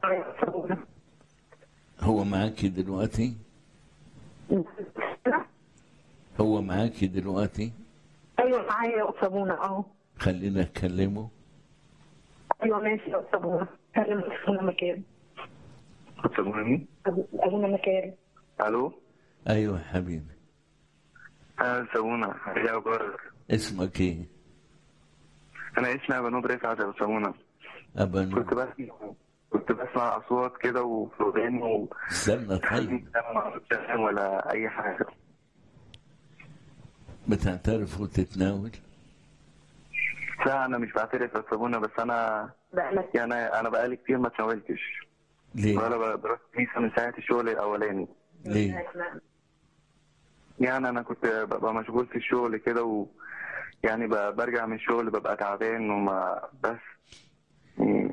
هو معاكي دلوقتي هو معاكي دلوقتي ايوه معايا يا استاذ منى اه خلينا نكلمه ايوه ماشي يا استاذ منى كلم ابونا مكان أستاذ مين؟ ابونا مكان ألو ايوه يا حبيبي أنا سمونة يا أخبارك اسمك ايه أنا اسمي أبو نوب رفعت يا سمونة ابا كنت نور بسمع كنت بسمع أصوات كده وفي وداني و استنى طيب ما بتفهم ولا أي حاجة بتعترف وتتناول لا أنا مش بعترف يا سمونة بس أنا بقالك يعني أنا بقالي كتير ما اتناولتش ليه ولا ب- بروح كنيسة من ساعة الشغل الأولاني ليه يعني أنا كنت ببقى مشغول في الشغل كده و يعني ب- برجع من الشغل ببقى تعبان وما بس مم.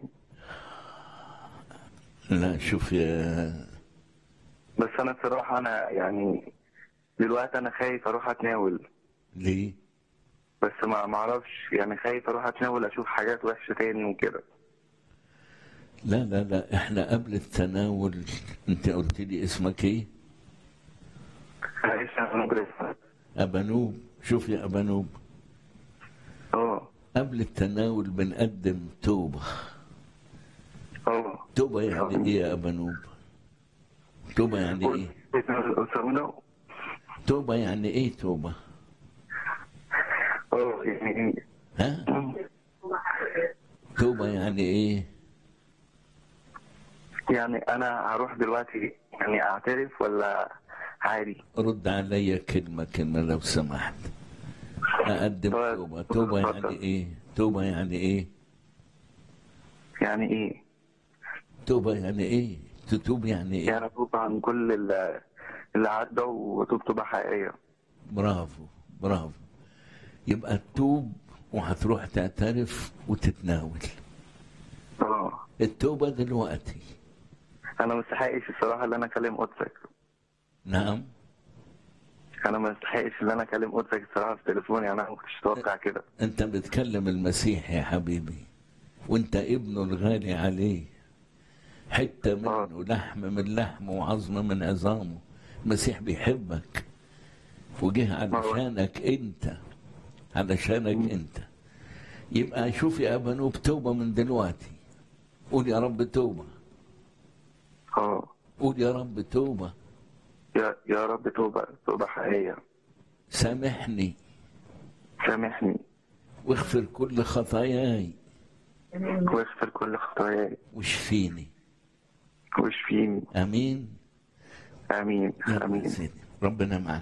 لا شوف يا بس انا بصراحه انا يعني دلوقتي انا خايف اروح اتناول ليه بس ما ما اعرفش يعني خايف اروح اتناول اشوف حاجات وحشه تاني وكده لا لا لا احنا قبل التناول انت قلت لي اسمك ايه انا لسه مجرد ابانوب شوف يا ابانوب اه قبل التناول بنقدم توبه اه توبه يعني ايه يا ابانوب توبه يعني ايه أسامة توبه يعني ايه توبه اه يعني ها توبه يعني ايه يعني انا هروح دلوقتي يعني اعترف ولا عادي رد عليا كلمه كلمه لو سمحت اقدم طيب. توبه توبه يعني ايه توبه يعني ايه يعني ايه توبه يعني ايه تتوب يعني ايه يعني اتوب عن كل اللي, اللي عدى وتوب توبه حقيقيه برافو برافو يبقى تتوب وهتروح تعترف وتتناول اه التوبة دلوقتي انا ما استحقش الصراحه ان انا اكلم قدسك نعم انا ما استحقش ان انا اكلم قدسك الصراحه في تليفوني انا ما كنتش اتوقع كده انت بتكلم المسيح يا حبيبي وانت ابنه الغالي عليه حتة منه لحم من لحمه وعظم من عظامه المسيح بيحبك وجه علشانك انت علشانك انت يبقى شوف يا ابنوب توبة من دلوقتي قول يا رب توبة اه قول يا رب توبة يا يا رب توبه توبه حقيقيه سامحني سامحني واغفر كل خطاياي واغفر كل خطاياي واشفيني واشفيني امين امين يا امين سيدي ربنا معك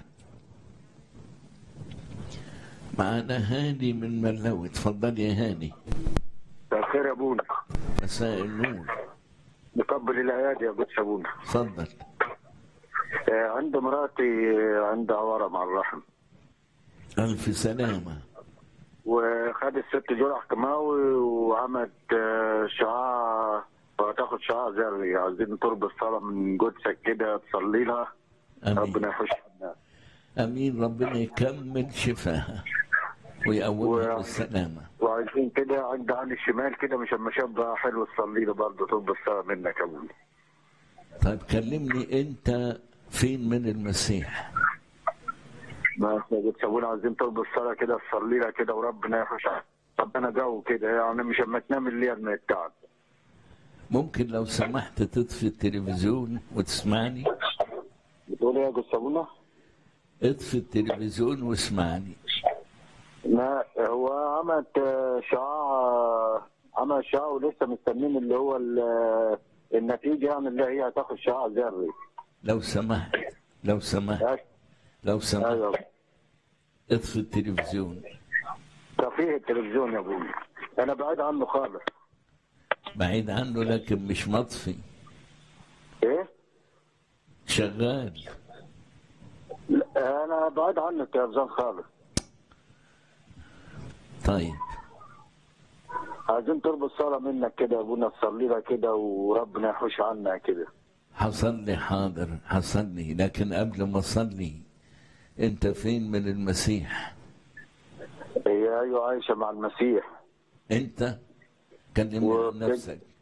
معانا هاني من ملاوي اتفضل يا هاني الخير يا ابونا مساء النور نقبل الايادي يا قدس ابونا اتفضل آه، عند مراتي آه، عندها ورم على الرحم الف سلامه وخدت ست جرح كيماوي وعملت آه، شعاع وهتاخد شعاع ذري عايزين تربط صلاه من قدسك كده تصلي لها امين ربنا يحوش عنها امين ربنا يكمل شفاها ويقومها و- بالسلامه وعايزين كده عند عن الشمال كده مش اما شاب حلو تصلي له برضه تربط صلاه منك يا ابونا طيب كلمني انت فين من المسيح ما احنا قدس ابونا عايزين تربط صلاه كده تصلي لها كده وربنا يحوش عنها ربنا جو كده يعني مش اما تنام الليل من التعب ممكن لو سمحت تطفي التلفزيون وتسمعني بتقول ايه يا قدس ابونا؟ اطفي التلفزيون واسمعني لا هو عملت آه، شعاع آه، عمل شعاع ولسه مستنيين اللي هو ال- آه، النتيجه يعني اللي هي هتاخد شعاع ذري لو سمحت لو سمحت لو سمحت ايوه اطفي التلفزيون تفيه التلفزيون يا ابوي انا بعيد عنه خالص بعيد عنه لكن مش مطفي ايه؟ شغال لا انا بعيد عنه التلفزيون خالص طيب عايزين تربط صلاه منك كده يا ابونا تصلي لها كده وربنا يحوش عنا كده حصل لي حاضر حصل لي لكن قبل ما اصلي انت فين من المسيح هي ايوه عايشه مع المسيح انت كلمني عن وبجد- نفسك